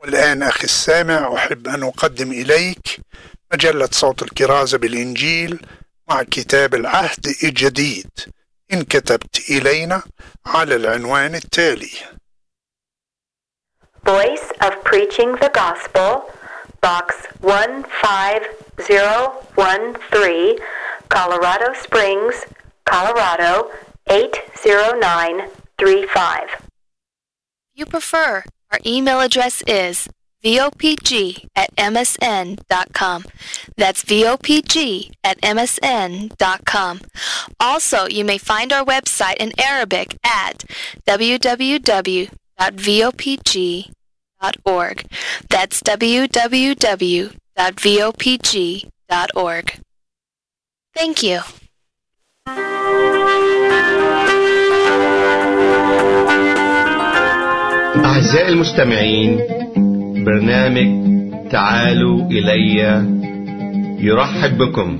والآن أخي السامع أحب أن أقدم إليك مجلة صوت الكرازة بالإنجيل مع كتاب العهد الجديد إن كتبت إلينا على العنوان التالي Voice of Preaching the Gospel, Box 15013, Colorado Springs, Colorado 80935. If you prefer, our email address is vopg at msn.com. That's vopg at msn.com. Also, you may find our website in Arabic at www.vopg.org. That's www.vopg.org. Thank you. أعزائي المستمعين برنامج تعالوا إلي يرحب بكم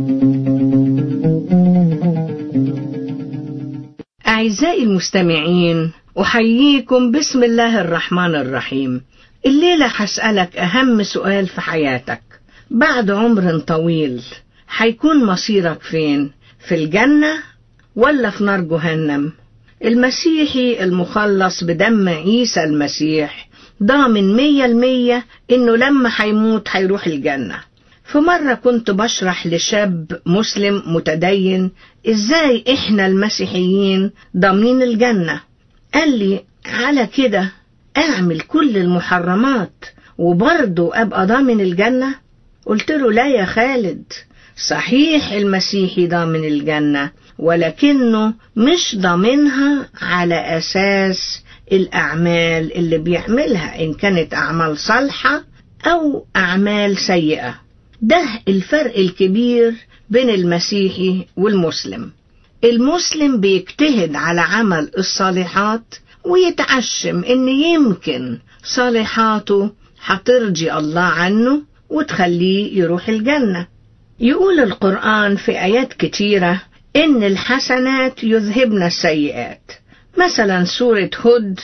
أعزائي المستمعين أحييكم بسم الله الرحمن الرحيم الليلة هسألك أهم سؤال في حياتك بعد عمر طويل هيكون مصيرك فين في الجنة ولا في نار جهنم المسيحي المخلص بدم عيسى المسيح ضامن مية المية إنه لما هيموت هيروح الجنة في مرة كنت بشرح لشاب مسلم متدين إزاي إحنا المسيحيين ضامنين الجنة قال لي على كده أعمل كل المحرمات وبرضه أبقى ضامن الجنة قلت له لا يا خالد صحيح المسيحي ضامن الجنة ولكنه مش ضامنها على أساس الأعمال اللي بيعملها إن كانت أعمال صالحة أو أعمال سيئة ده الفرق الكبير بين المسيحي والمسلم المسلم بيجتهد على عمل الصالحات ويتعشم إن يمكن صالحاته هترجي الله عنه وتخليه يروح الجنة يقول القرآن في آيات كتيرة إن الحسنات يذهبن السيئات مثلا سورة هود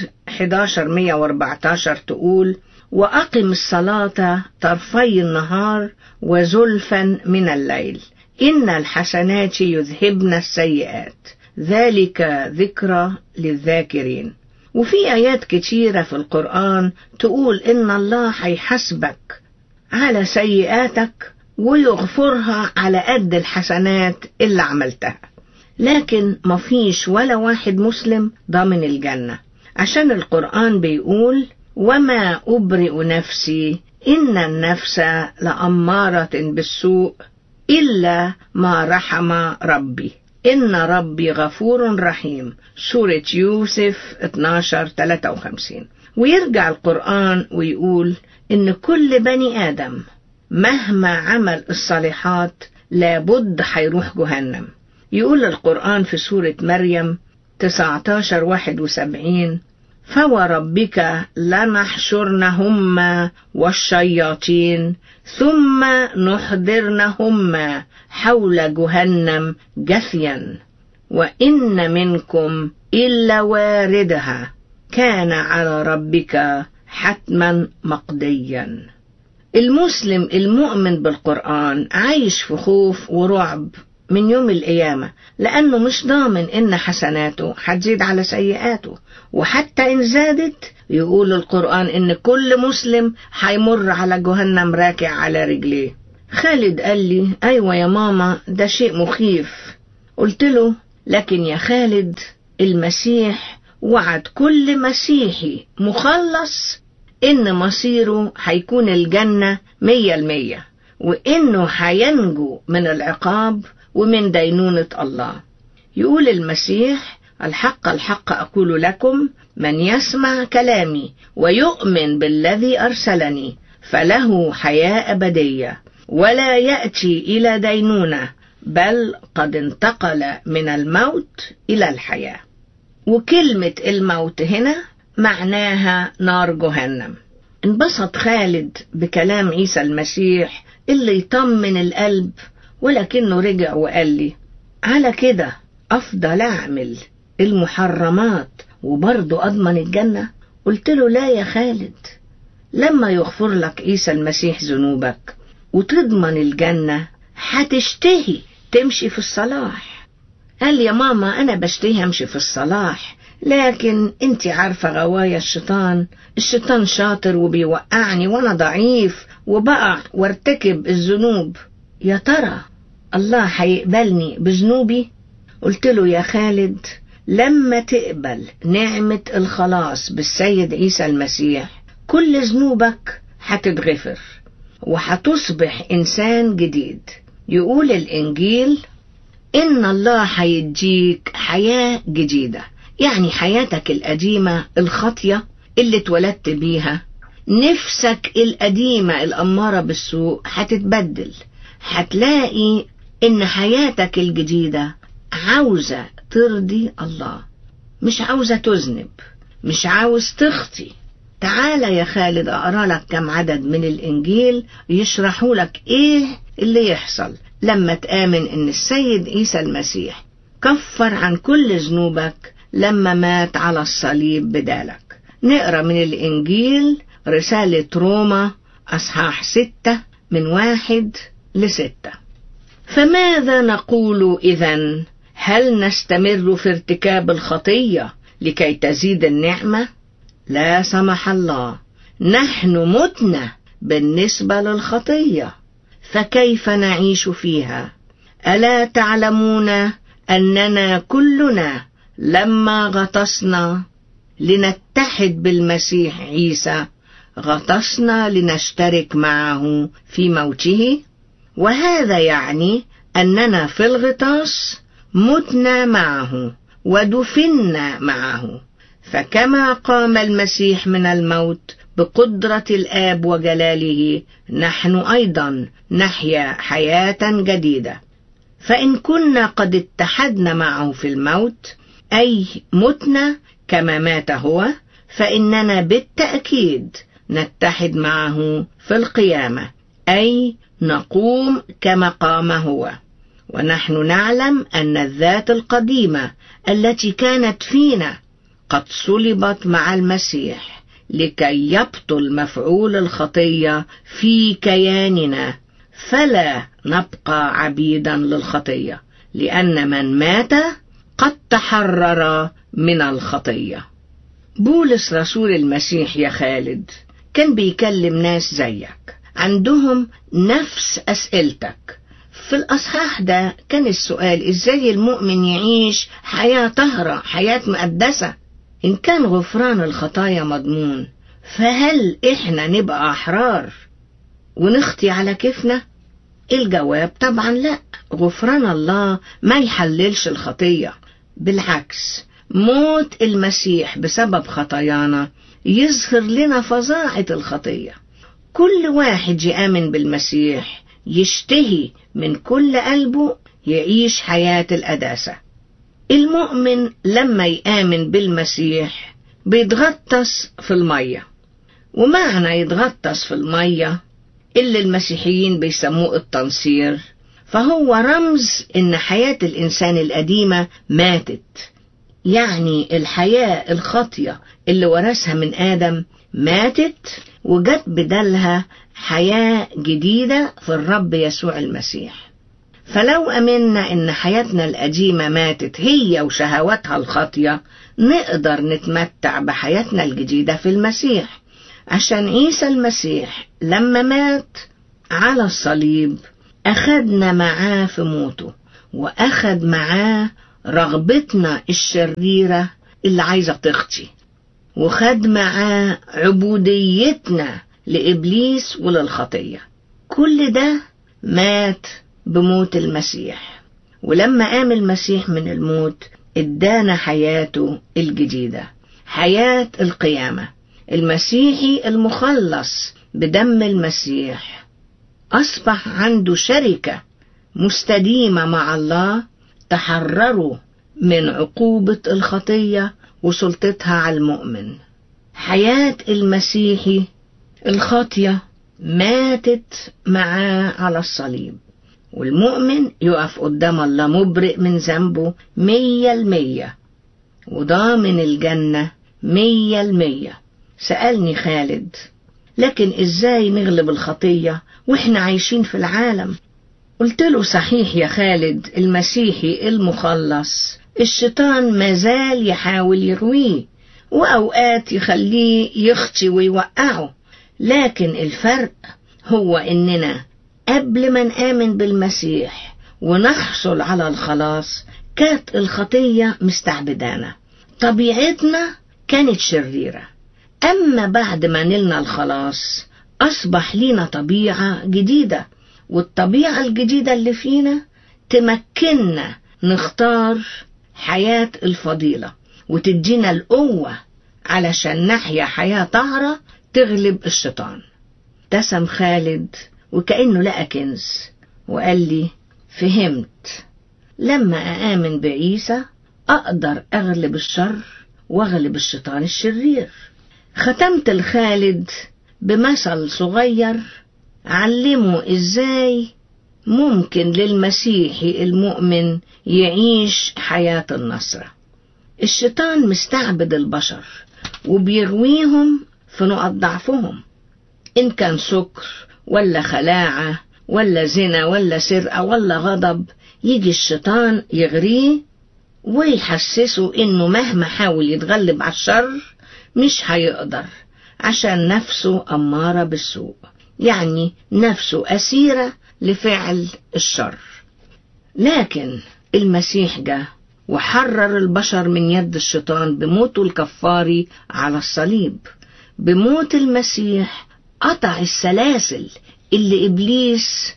1114 تقول وأقم الصلاة طرفي النهار وزلفا من الليل إن الحسنات يذهبن السيئات ذلك ذكرى للذاكرين وفي آيات كتيرة في القرآن تقول إن الله هيحاسبك على سيئاتك ويغفرها على قد الحسنات اللي عملتها لكن مفيش ولا واحد مسلم ضامن الجنة عشان القرآن بيقول وما أبرئ نفسي إن النفس لأمارة بالسوء إلا ما رحم ربي إن ربي غفور رحيم سورة يوسف 12 53 ويرجع القرآن ويقول إن كل بني آدم مهما عمل الصالحات لابد هيروح جهنم يقول القرآن في سورة مريم 19 71 فوربك لنحشرنهم والشياطين ثم نحضرنهم حول جهنم جثيا وإن منكم إلا واردها كان على ربك حتما مقضيا المسلم المؤمن بالقرآن عايش في خوف ورعب من يوم القيامة لأنه مش ضامن إن حسناته هتزيد على سيئاته وحتى إن زادت يقول القرآن إن كل مسلم هيمر على جهنم راكع على رجليه خالد قال لي أيوة يا ماما ده شيء مخيف قلت له لكن يا خالد المسيح وعد كل مسيحي مخلص إن مصيره هيكون الجنة مية المية وإنه هينجو من العقاب ومن دينونة الله يقول المسيح الحق الحق أقول لكم من يسمع كلامي ويؤمن بالذي أرسلني فله حياة أبدية ولا يأتي إلى دينونة بل قد انتقل من الموت إلى الحياة وكلمة الموت هنا معناها نار جهنم انبسط خالد بكلام عيسى المسيح اللي يطمن القلب ولكنه رجع وقال لي على كده أفضل أعمل المحرمات وبرضه أضمن الجنة قلت له لا يا خالد لما يغفر لك عيسى المسيح ذنوبك وتضمن الجنة هتشتهي تمشي في الصلاح قال يا ماما أنا بشتهي أمشي في الصلاح لكن انت عارفة غوايا الشيطان الشيطان شاطر وبيوقعني وانا ضعيف وبقع وارتكب الذنوب يا ترى الله هيقبلني بذنوبي قلت له يا خالد لما تقبل نعمة الخلاص بالسيد عيسى المسيح كل ذنوبك هتتغفر وهتصبح إنسان جديد يقول الإنجيل إن الله هيديك حياة جديدة يعني حياتك القديمة الخاطية اللي اتولدت بيها نفسك القديمة الأمارة بالسوء هتتبدل هتلاقي إن حياتك الجديدة عاوزة ترضي الله مش عاوزة تذنب مش عاوز تخطي تعالى يا خالد أقرأ لك كم عدد من الإنجيل يشرحوا لك إيه اللي يحصل لما تآمن إن السيد عيسى المسيح كفر عن كل ذنوبك لما مات على الصليب بدالك نقرأ من الإنجيل رسالة روما أصحاح ستة من واحد لستة فماذا نقول إذا هل نستمر في ارتكاب الخطية لكي تزيد النعمة لا سمح الله نحن متنا بالنسبة للخطية فكيف نعيش فيها ألا تعلمون أننا كلنا لما غطسنا لنتحد بالمسيح عيسى غطسنا لنشترك معه في موته وهذا يعني أننا في الغطاس متنا معه ودفنا معه فكما قام المسيح من الموت بقدرة الآب وجلاله نحن أيضا نحيا حياة جديدة فإن كنا قد اتحدنا معه في الموت أي متنا كما مات هو فإننا بالتأكيد نتحد معه في القيامة أي نقوم كما قام هو ونحن نعلم أن الذات القديمة التي كانت فينا قد صلبت مع المسيح لكي يبطل مفعول الخطية في كياننا فلا نبقى عبيدا للخطية لأن من مات قد تحرر من الخطية بولس رسول المسيح يا خالد كان بيكلم ناس زيك عندهم نفس أسئلتك في الأصحاح ده كان السؤال إزاي المؤمن يعيش حياة طهرة حياة مقدسة إن كان غفران الخطايا مضمون فهل إحنا نبقى أحرار ونخطي على كيفنا؟ الجواب طبعا لا غفران الله ما يحللش الخطية بالعكس موت المسيح بسبب خطايانا يظهر لنا فظاعة الخطية كل واحد يآمن بالمسيح يشتهي من كل قلبه يعيش حياة القداسة المؤمن لما يآمن بالمسيح بيتغطس في المية ومعنى يتغطس في المية اللي المسيحيين بيسموه التنصير فهو رمز إن حياة الإنسان القديمة ماتت يعني الحياة الخاطية اللي ورثها من آدم ماتت وجت بدلها حياة جديدة في الرب يسوع المسيح فلو أمنا إن حياتنا القديمة ماتت هي وشهواتها الخاطية نقدر نتمتع بحياتنا الجديدة في المسيح عشان عيسى المسيح لما مات على الصليب أخدنا معاه في موته وأخد معاه رغبتنا الشريرة اللي عايزة تخطي وخد معاه عبوديتنا لإبليس وللخطية كل ده مات بموت المسيح ولما قام المسيح من الموت ادانا حياته الجديدة حياة القيامة المسيحي المخلص بدم المسيح أصبح عنده شركة مستديمة مع الله تحرروا من عقوبة الخطية وسلطتها على المؤمن حياة المسيحي الخاطية ماتت معاه على الصليب والمؤمن يقف قدام الله مبرئ من ذنبه مية المية وضامن الجنة مية المية سألني خالد لكن ازاي نغلب الخطية واحنا عايشين في العالم قلت له صحيح يا خالد المسيحي المخلص الشيطان مازال يحاول يرويه وأوقات يخليه يخطي ويوقعه لكن الفرق هو إننا قبل ما نآمن بالمسيح ونحصل على الخلاص كانت الخطية مستعبدانا طبيعتنا كانت شريرة أما بعد ما نلنا الخلاص أصبح لينا طبيعة جديدة والطبيعة الجديدة اللي فينا تمكننا نختار حياة الفضيلة وتدينا القوة علشان نحيا حياة طهرة تغلب الشيطان ابتسم خالد وكأنه لقى كنز وقال لي فهمت لما أآمن بعيسى أقدر أغلب الشر وأغلب الشيطان الشرير ختمت الخالد بمثل صغير علمه إزاي ممكن للمسيحي المؤمن يعيش حياة النصرة الشيطان مستعبد البشر وبيغويهم في نقط ضعفهم إن كان سكر ولا خلاعة ولا زنا ولا سرقة ولا غضب يجي الشيطان يغريه ويحسسه إنه مهما حاول يتغلب على الشر مش هيقدر عشان نفسه أمارة بالسوء يعني نفسه أسيرة لفعل الشر لكن المسيح جه وحرر البشر من يد الشيطان بموته الكفاري على الصليب بموت المسيح قطع السلاسل اللي إبليس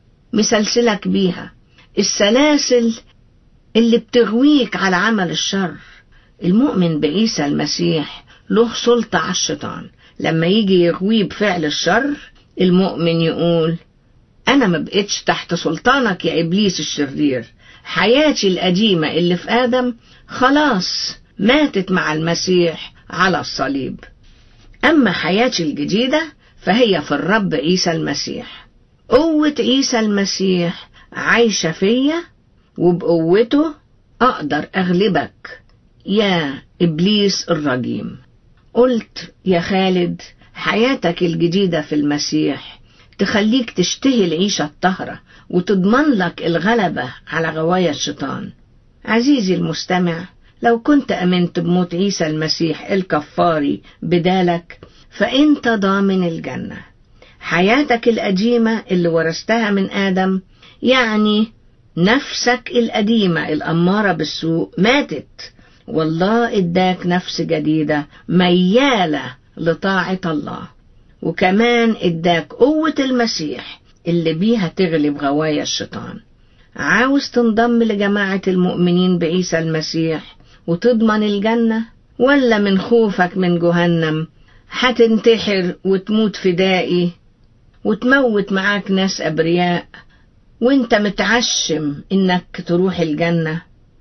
مسلسلك بيها السلاسل اللي بتغويك على عمل الشر المؤمن بعيسى المسيح له سلطة على الشيطان لما يجي يغويه بفعل الشر المؤمن يقول أنا ما بقتش تحت سلطانك يا إبليس الشرير حياتي القديمة اللي في آدم خلاص ماتت مع المسيح على الصليب أما حياتي الجديدة فهي في الرب عيسى المسيح قوة عيسى المسيح عايشة فيا وبقوته أقدر أغلبك يا إبليس الرجيم قلت يا خالد حياتك الجديدة في المسيح تخليك تشتهي العيشة الطهرة وتضمن لك الغلبة على غوايا الشيطان عزيزي المستمع لو كنت أمنت بموت عيسى المسيح الكفاري بدالك فأنت ضامن الجنة حياتك القديمة اللي ورثتها من آدم يعني نفسك القديمة الأمارة بالسوء ماتت والله اداك نفس جديدة ميالة لطاعة الله وكمان اداك قوة المسيح اللي بيها تغلب غوايا الشيطان عاوز تنضم لجماعة المؤمنين بعيسى المسيح وتضمن الجنة ولا من خوفك من جهنم هتنتحر وتموت فدائي وتموت معاك ناس أبرياء وانت متعشم انك تروح الجنة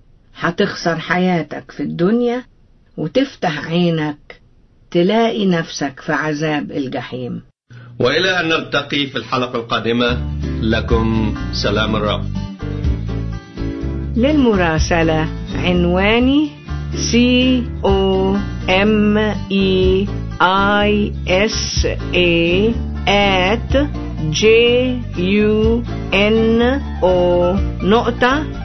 هتخسر حياتك في الدنيا وتفتح عينك تلاقي نفسك في عذاب الجحيم وإلى أن نلتقي في الحلقة القادمة لكم سلام الرب للمراسلة عنواني C O M E I S A at J U N O نقطة